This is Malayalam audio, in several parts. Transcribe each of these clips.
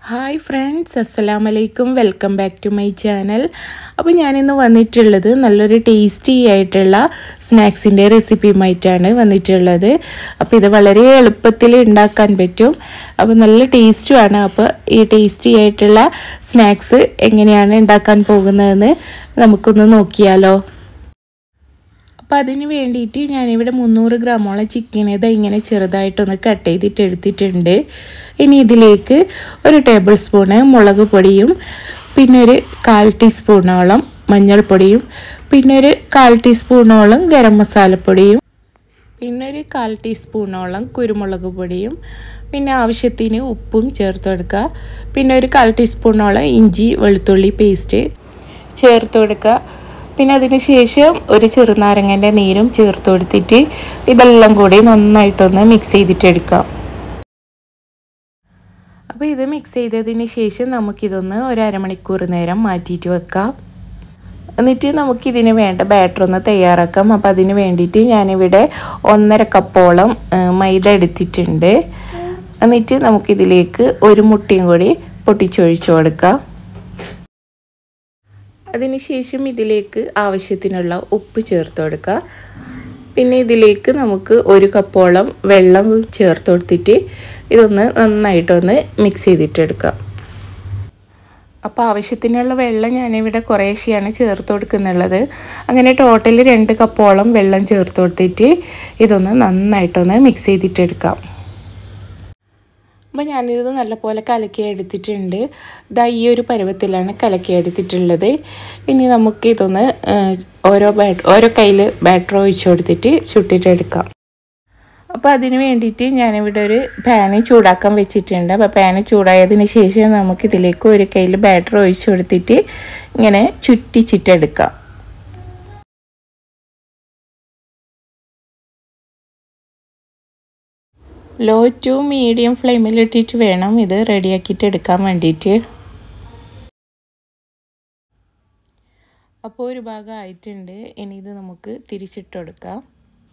ഹായ് ഫ്രണ്ട്സ് അസ്സലാം വലൈക്കും welcome back to my channel അപ്പോൾ ഞാനിന്ന് വന്നിട്ടുള്ളത് നല്ലൊരു ടേസ്റ്റി ആയിട്ടുള്ള സ്നാക്സിൻ്റെ റെസിപ്പിയുമായിട്ടാണ് വന്നിട്ടുള്ളത് അപ്പോൾ ഇത് വളരെ എളുപ്പത്തിൽ ഉണ്ടാക്കാൻ പറ്റും അപ്പോൾ നല്ല ടേസ്റ്റുമാണ് അപ്പോൾ ഈ ടേസ്റ്റി ആയിട്ടുള്ള സ്നാക്സ് എങ്ങനെയാണ് ഉണ്ടാക്കാൻ പോകുന്നതെന്ന് നമുക്കൊന്ന് നോക്കിയാലോ അപ്പോൾ അതിന് വേണ്ടിയിട്ട് ഞാനിവിടെ മുന്നൂറ് ഗ്രാമോളം ചിക്കൻ ഇത് ഇങ്ങനെ ചെറുതായിട്ടൊന്ന് കട്ട് ചെയ്തിട്ട് എടുത്തിട്ടുണ്ട് ഇനി ഇതിലേക്ക് ഒരു ടേബിൾ സ്പൂണ് മുളക് പൊടിയും പിന്നെ ഒരു കാൽ ടീസ്പൂണോളം മഞ്ഞൾപ്പൊടിയും പിന്നെ ഒരു കാൽ ടീസ്പൂണോളം ഗരം മസാലപ്പൊടിയും പിന്നെ ഒരു കാൽ ടീസ്പൂണോളം കുരുമുളക് പൊടിയും പിന്നെ ആവശ്യത്തിന് ഉപ്പും ചേർത്ത് കൊടുക്കുക പിന്നെ ഒരു കാൽ ടീസ്പൂണോളം ഇഞ്ചി വെളുത്തുള്ളി പേസ്റ്റ് ചേർത്ത് കൊടുക്കുക പിന്നെ അതിന് ശേഷം ഒരു ചെറുനാരങ്ങൻ്റെ നീരും ചേർത്ത് കൊടുത്തിട്ട് ഇതെല്ലാം കൂടി നന്നായിട്ടൊന്ന് മിക്സ് ചെയ്തിട്ട് എടുക്കാം അപ്പോൾ ഇത് മിക്സ് ചെയ്തതിന് ശേഷം നമുക്കിതൊന്ന് ഒരു അരമണിക്കൂർ നേരം മാറ്റിയിട്ട് വെക്കാം എന്നിട്ട് നമുക്കിതിന് വേണ്ട ബാറ്റർ ഒന്ന് തയ്യാറാക്കാം അപ്പോൾ അതിന് വേണ്ടിയിട്ട് ഞാനിവിടെ ഒന്നര കപ്പോളം മൈദ എടുത്തിട്ടുണ്ട് എന്നിട്ട് നമുക്കിതിലേക്ക് ഒരു മുട്ടയും കൂടി പൊട്ടിച്ചൊഴിച്ചു കൊടുക്കാം അതിനുശേഷം ഇതിലേക്ക് ആവശ്യത്തിനുള്ള ഉപ്പ് ചേർത്ത് കൊടുക്കുക പിന്നെ ഇതിലേക്ക് നമുക്ക് ഒരു കപ്പോളം വെള്ളം ചേർത്ത് കൊടുത്തിട്ട് ഇതൊന്ന് നന്നായിട്ടൊന്ന് മിക്സ് ചെയ്തിട്ടെടുക്കാം അപ്പോൾ ആവശ്യത്തിനുള്ള വെള്ളം ഞാനിവിടെ കുറേശ്ശെയാണ് ചേർത്ത് കൊടുക്കുന്നുള്ളത് അങ്ങനെ ടോട്ടൽ രണ്ട് കപ്പോളം വെള്ളം ചേർത്ത് കൊടുത്തിട്ട് ഇതൊന്ന് നന്നായിട്ടൊന്ന് മിക്സ് ചെയ്തിട്ടെടുക്കാം അപ്പോൾ ഞാനിത് നല്ലപോലെ കലക്കി എടുത്തിട്ടുണ്ട് ഇതാ ഈ ഒരു പരുവത്തിലാണ് കലക്കി എടുത്തിട്ടുള്ളത് ഇനി നമുക്ക് ഇതൊന്ന് ഓരോ ബാറ്റ് ഓരോ കയ്യിൽ ബാറ്റർ ഒഴിച്ചു കൊടുത്തിട്ട് ചുട്ടിട്ടെടുക്കാം അപ്പോൾ അതിന് വേണ്ടിയിട്ട് ഞാനിവിടെ ഒരു പാന് ചൂടാക്കാൻ വെച്ചിട്ടുണ്ട് അപ്പോൾ പാന് ചൂടായതിന് ശേഷം നമുക്കിതിലേക്ക് ഒരു കയ്യിൽ ബാറ്റർ ഒഴിച്ചു കൊടുത്തിട്ട് ഇങ്ങനെ ചുറ്റിച്ചിട്ടെടുക്കാം ലോ ടു മീഡിയം ഫ്ലെയിമിൽ ഇട്ടിട്ട് വേണം ഇത് റെഡിയാക്കിയിട്ട് എടുക്കാൻ വേണ്ടിയിട്ട് അപ്പോൾ ഒരു ഭാഗം ആയിട്ടുണ്ട് ഇനി ഇത് നമുക്ക് തിരിച്ചിട്ട് കൊടുക്കാം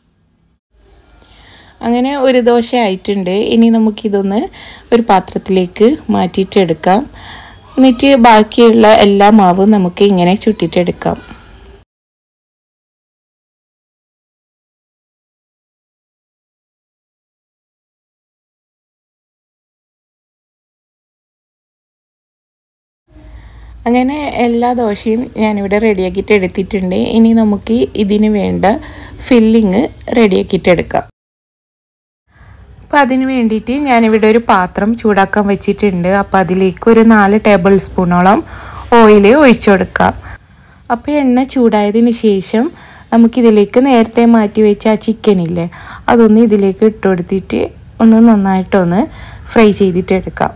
അങ്ങനെ ഒരു ദോശ ആയിട്ടുണ്ട് ഇനി നമുക്കിതൊന്ന് ഒരു പാത്രത്തിലേക്ക് മാറ്റിയിട്ടെടുക്കാം എന്നിട്ട് ബാക്കിയുള്ള എല്ലാ മാവും നമുക്ക് ഇങ്ങനെ ചുട്ടിട്ടെടുക്കാം അങ്ങനെ എല്ലാ ദോശയും ഞാനിവിടെ റെഡിയാക്കിയിട്ട് എടുത്തിട്ടുണ്ട് ഇനി നമുക്ക് ഇതിന് വേണ്ട ഫില്ലിങ് റെഡിയാക്കിയിട്ട് എടുക്കാം അപ്പോൾ അതിന് വേണ്ടിയിട്ട് ഞാനിവിടെ ഒരു പാത്രം ചൂടാക്കാൻ വെച്ചിട്ടുണ്ട് അപ്പോൾ അതിലേക്ക് ഒരു നാല് ടേബിൾ സ്പൂണോളം ഓയിൽ ഒഴിച്ചു കൊടുക്കാം അപ്പോൾ എണ്ണ ചൂടായതിന് ശേഷം നമുക്കിതിലേക്ക് നേരത്തെ മാറ്റി വെച്ച ആ ചിക്കനില്ലേ അതൊന്ന് ഇതിലേക്ക് ഇട്ട് കൊടുത്തിട്ട് ഒന്ന് നന്നായിട്ടൊന്ന് ഫ്രൈ ചെയ്തിട്ട് എടുക്കാം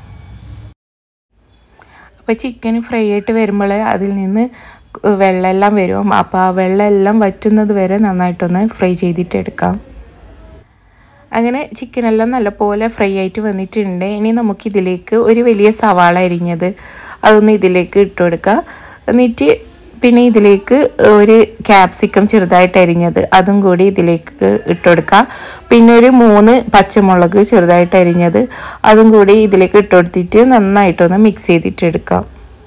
അപ്പോൾ ചിക്കൻ ഫ്രൈ ആയിട്ട് വരുമ്പോൾ അതിൽ നിന്ന് വെള്ളമെല്ലാം വരും അപ്പോൾ ആ വെള്ളമെല്ലാം വറ്റുന്നത് വരെ നന്നായിട്ടൊന്ന് ഫ്രൈ ചെയ്തിട്ട് എടുക്കാം അങ്ങനെ ചിക്കനെല്ലാം നല്ലപോലെ ഫ്രൈ ആയിട്ട് വന്നിട്ടുണ്ട് ഇനി നമുക്കിതിലേക്ക് ഒരു വലിയ സവാള അരിഞ്ഞത് അതൊന്ന് ഇതിലേക്ക് ഇട്ട് കൊടുക്കുക എന്നിട്ട് പിന്നെ ഇതിലേക്ക് ഒരു ക്യാപ്സിക്കം ചെറുതായിട്ട് അരിഞ്ഞത് അതും കൂടി ഇതിലേക്ക് ഇട്ട് കൊടുക്കുക പിന്നെ ഒരു മൂന്ന് പച്ചമുളക് ചെറുതായിട്ട് അരിഞ്ഞത് അതും കൂടി ഇതിലേക്ക് ഇട്ട് കൊടുത്തിട്ട് നന്നായിട്ടൊന്ന് മിക്സ് ചെയ്തിട്ട് എടുക്കാം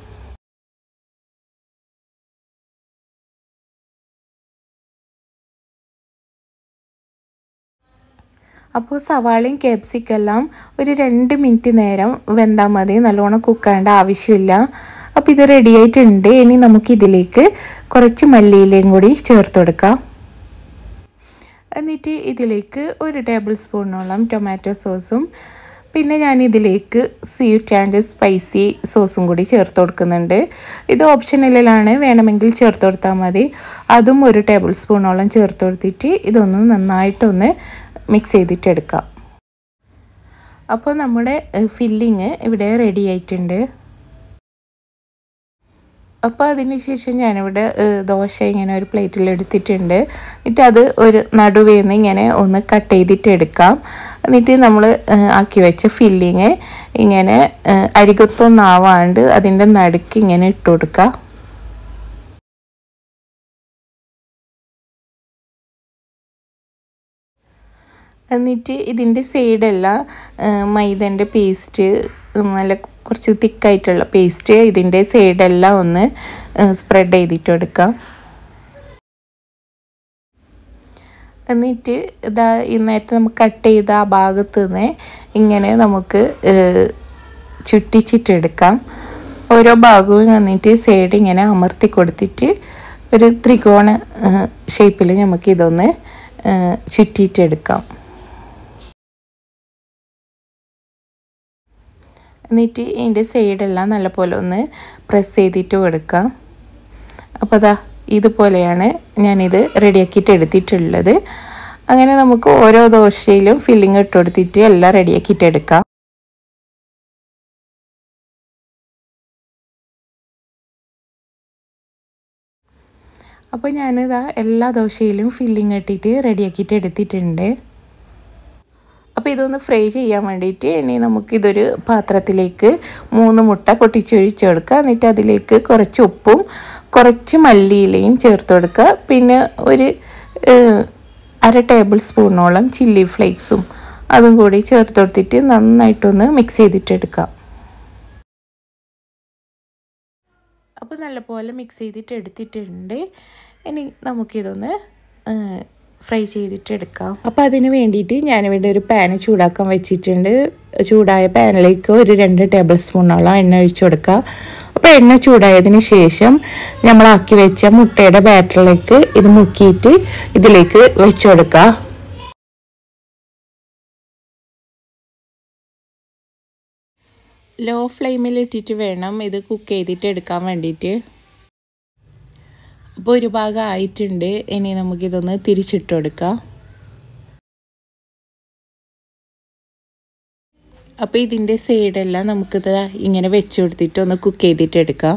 അപ്പോൾ സവാളയും ക്യാപ്സിക്കെല്ലാം ഒരു രണ്ട് മിനിറ്റ് നേരം വെന്താൽ മതി നല്ലോണം കുക്കാവേണ്ട ആവശ്യമില്ല അപ്പോൾ ഇത് റെഡി ആയിട്ടുണ്ട് ഇനി നമുക്കിതിലേക്ക് കുറച്ച് മല്ലിയിലയും കൂടി ചേർത്ത് കൊടുക്കാം എന്നിട്ട് ഇതിലേക്ക് ഒരു ടേബിൾ സ്പൂണോളം ടൊമാറ്റോ സോസും പിന്നെ ഞാൻ ഇതിലേക്ക് സ്വീറ്റ് ആൻഡ് സ്പൈസി സോസും കൂടി ചേർത്ത് കൊടുക്കുന്നുണ്ട് ഇത് ഓപ്ഷനലിലാണ് വേണമെങ്കിൽ ചേർത്ത് കൊടുത്താൽ മതി അതും ഒരു ടേബിൾ സ്പൂണോളം ചേർത്ത് കൊടുത്തിട്ട് ഇതൊന്ന് നന്നായിട്ടൊന്ന് മിക്സ് ചെയ്തിട്ടെടുക്കാം അപ്പോൾ നമ്മുടെ ഫില്ലിങ് ഇവിടെ റെഡി ആയിട്ടുണ്ട് അപ്പോൾ അതിന് ശേഷം ഞാനിവിടെ ദോശ ഇങ്ങനെ ഒരു പ്ലേറ്റിൽ എടുത്തിട്ടുണ്ട് എന്നിട്ട് അത് ഒരു നടുവേന്ന് ഇങ്ങനെ ഒന്ന് കട്ട് ചെയ്തിട്ട് എടുക്കാം എന്നിട്ട് നമ്മൾ ആക്കി വെച്ച ഫില്ലിങ് ഇങ്ങനെ അരികത്തൊന്നാവാണ്ട് അതിൻ്റെ നടുക്ക് ഇങ്ങനെ ഇട്ട് കൊടുക്കുക എന്നിട്ട് ഇതിൻ്റെ സൈഡെല്ലാം മൈദൻ്റെ പേസ്റ്റ് നല്ല കുറച്ച് തിക്കായിട്ടുള്ള പേസ്റ്റ് ഇതിൻ്റെ സൈഡെല്ലാം ഒന്ന് സ്പ്രെഡ് ചെയ്തിട്ട് എടുക്കാം എന്നിട്ട് ഇതാ ഈ നേരത്തെ നമുക്ക് കട്ട് ചെയ്ത ആ ഭാഗത്ത് നിന്ന് ഇങ്ങനെ നമുക്ക് ചുറ്റിച്ചിട്ടെടുക്കാം ഓരോ ഭാഗവും എന്നിട്ട് സൈഡ് ഇങ്ങനെ അമർത്തി കൊടുത്തിട്ട് ഒരു ത്രികോണ ഷേപ്പിൽ നമുക്ക് ഇതൊന്ന് ചുറ്റിയിട്ടെടുക്കാം എന്നിട്ട് ഇതിൻ്റെ സൈഡെല്ലാം നല്ലപോലെ ഒന്ന് പ്രസ് ചെയ്തിട്ട് കൊടുക്കാം അപ്പോൾ അതാ ഇതുപോലെയാണ് ഞാനിത് റെഡിയാക്കിയിട്ട് എടുത്തിട്ടുള്ളത് അങ്ങനെ നമുക്ക് ഓരോ ദോശയിലും ഫില്ലിങ് ഇട്ട് കൊടുത്തിട്ട് എല്ലാം റെഡിയാക്കിയിട്ട് എടുക്കാം അപ്പോൾ ഞാനിതാ എല്ലാ ദോശയിലും ഫില്ലിങ് ഇട്ടിട്ട് റെഡിയാക്കിയിട്ട് എടുത്തിട്ടുണ്ട് അപ്പോൾ ഇതൊന്ന് ഫ്രൈ ചെയ്യാൻ വേണ്ടിയിട്ട് ഇനി നമുക്കിതൊരു പാത്രത്തിലേക്ക് മൂന്ന് മുട്ട പൊട്ടിച്ചൊഴിച്ച് കൊടുക്കുക എന്നിട്ട് അതിലേക്ക് കുറച്ച് ഉപ്പും കുറച്ച് മല്ലിയിലയും ചേർത്ത് കൊടുക്കുക പിന്നെ ഒരു അര ടേബിൾ സ്പൂണോളം ചില്ലി ഫ്ലേക്സും അതും കൂടി ചേർത്ത് കൊടുത്തിട്ട് നന്നായിട്ടൊന്ന് മിക്സ് ചെയ്തിട്ടെടുക്കാം അപ്പോൾ നല്ലപോലെ മിക്സ് ചെയ്തിട്ട് എടുത്തിട്ടുണ്ട് ഇനി നമുക്കിതൊന്ന് ഫ്രൈ ചെയ്തിട്ട് എടുക്കാം അപ്പോൾ അതിന് വേണ്ടിയിട്ട് ഞാനിവിടെ ഒരു പാന് ചൂടാക്കാൻ വെച്ചിട്ടുണ്ട് ചൂടായ പാനിലേക്ക് ഒരു രണ്ട് ടേബിൾ സ്പൂണോളം എണ്ണ ഒഴിച്ചു കൊടുക്കുക അപ്പോൾ എണ്ണ ചൂടായതിന് ശേഷം നമ്മളാക്കി വെച്ച മുട്ടയുടെ ബാറ്ററിലേക്ക് ഇത് മുക്കിയിട്ട് ഇതിലേക്ക് വെച്ചു കൊടുക്കുക ലോ ഫ്ലെയിമിൽ ഇട്ടിട്ട് വേണം ഇത് കുക്ക് ചെയ്തിട്ട് എടുക്കാൻ വേണ്ടിയിട്ട് അപ്പോൾ ഒരു ഭാഗം ആയിട്ടുണ്ട് ഇനി നമുക്കിതൊന്ന് തിരിച്ചിട്ട് കൊടുക്കാം അപ്പോൾ ഇതിൻ്റെ സൈഡെല്ലാം നമുക്കിത് ഇങ്ങനെ വെച്ച് കൊടുത്തിട്ട് ഒന്ന് കുക്ക് ചെയ്തിട്ട് എടുക്കാം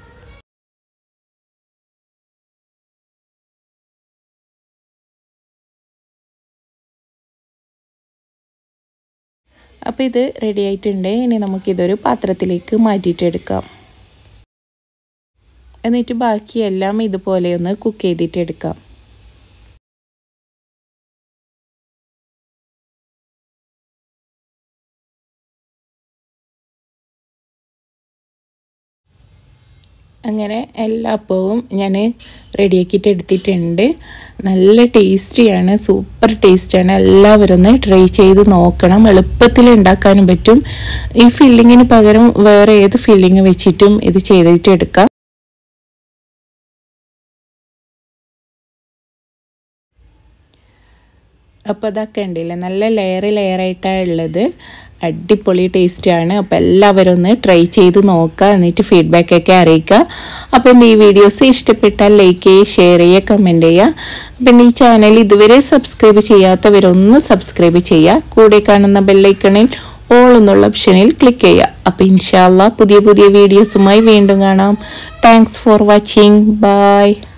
അപ്പോൾ ഇത് റെഡി ആയിട്ടുണ്ട് ഇനി നമുക്കിതൊരു പാത്രത്തിലേക്ക് മാറ്റിയിട്ടെടുക്കാം എന്നിട്ട് ബാക്കിയെല്ലാം ഇതുപോലെ ഒന്ന് കുക്ക് ചെയ്തിട്ട് എടുക്കാം അങ്ങനെ എല്ലാ അപ്പവും ഞാൻ റെഡിയാക്കിയിട്ട് എടുത്തിട്ടുണ്ട് നല്ല ടേസ്റ്റിയാണ് സൂപ്പർ ടേസ്റ്റിയാണ് എല്ലാവരും ഒന്ന് ട്രൈ ചെയ്ത് നോക്കണം എളുപ്പത്തിൽ ഉണ്ടാക്കാനും പറ്റും ഈ ഫില്ലിങ്ങിന് പകരം വേറെ ഏത് ഫില്ലിങ് വെച്ചിട്ടും ഇത് ചെയ്തിട്ട് എടുക്കാം അപ്പോൾ അതൊക്കെ ഉണ്ടല്ലേ നല്ല ലെയർ ലെയറായിട്ടാണ് ഉള്ളത് അടിപൊളി ടേസ്റ്റാണ് അപ്പോൾ എല്ലാവരും ഒന്ന് ട്രൈ ചെയ്ത് നോക്കുക എന്നിട്ട് ഫീഡ്ബാക്കൊക്കെ അറിയിക്കുക അപ്പോൾ എൻ്റെ ഈ വീഡിയോസ് ഇഷ്ടപ്പെട്ടാൽ ലൈക്ക് ചെയ്യുക ഷെയർ ചെയ്യുക കമൻറ്റ് ചെയ്യുക പിന്നെ ഈ ചാനൽ ഇതുവരെ സബ്സ്ക്രൈബ് ചെയ്യാത്തവരൊന്ന് സബ്സ്ക്രൈബ് ചെയ്യുക കൂടെ കാണുന്ന ബെല്ലൈക്കണിൽ ഓൾ എന്നുള്ള ഓപ്ഷനിൽ ക്ലിക്ക് ചെയ്യുക അപ്പോൾ ഇൻഷാല്ല പുതിയ പുതിയ വീഡിയോസുമായി വീണ്ടും കാണാം താങ്ക്സ് ഫോർ വാച്ചിങ് ബൈ